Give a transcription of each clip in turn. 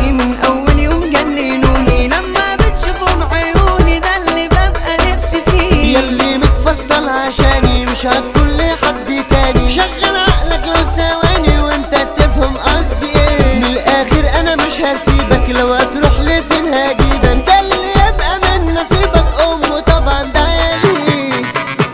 بالي من اول يوم جننوني لما بتشوفهم عيوني ده اللي ببقى نفسي فيه يلي متفصل عشاني مش هتقول لحد تاني شغل عقلك لو ثواني وانت تفهم قصدي ايه من الاخر انا مش هسيبك لو هتروح لفين هجيبك ده اللي يبقى من نصيبك امه طبعا ده عيالي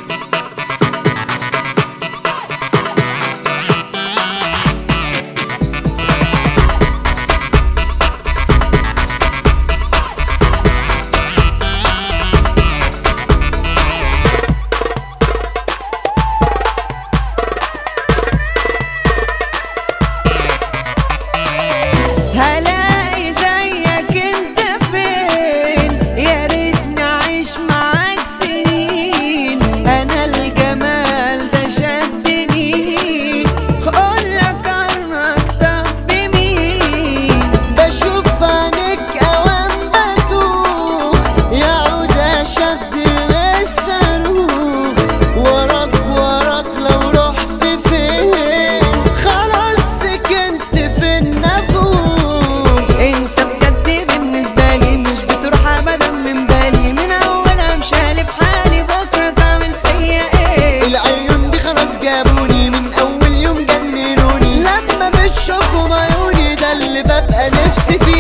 هلاقي زيك انت فين يا ريتني اعيش معاك سنين انا الجمال ده شدني قول لك عنك طب بمين بشوف عينيك اوام بدوخ يعود اشد من الصاروخ وراك وراك لو رحت فين خلاص سكنت في النافوخ انت بجد بالنسبه لي مش بتروح ابدا من بالي من اولها مشالي في حالي بكره تعمل فيا ايه العيون دي خلاص جابوني من اول يوم جننوني لما بتشوفهم عيوني ده اللي ببقى نفسي فيه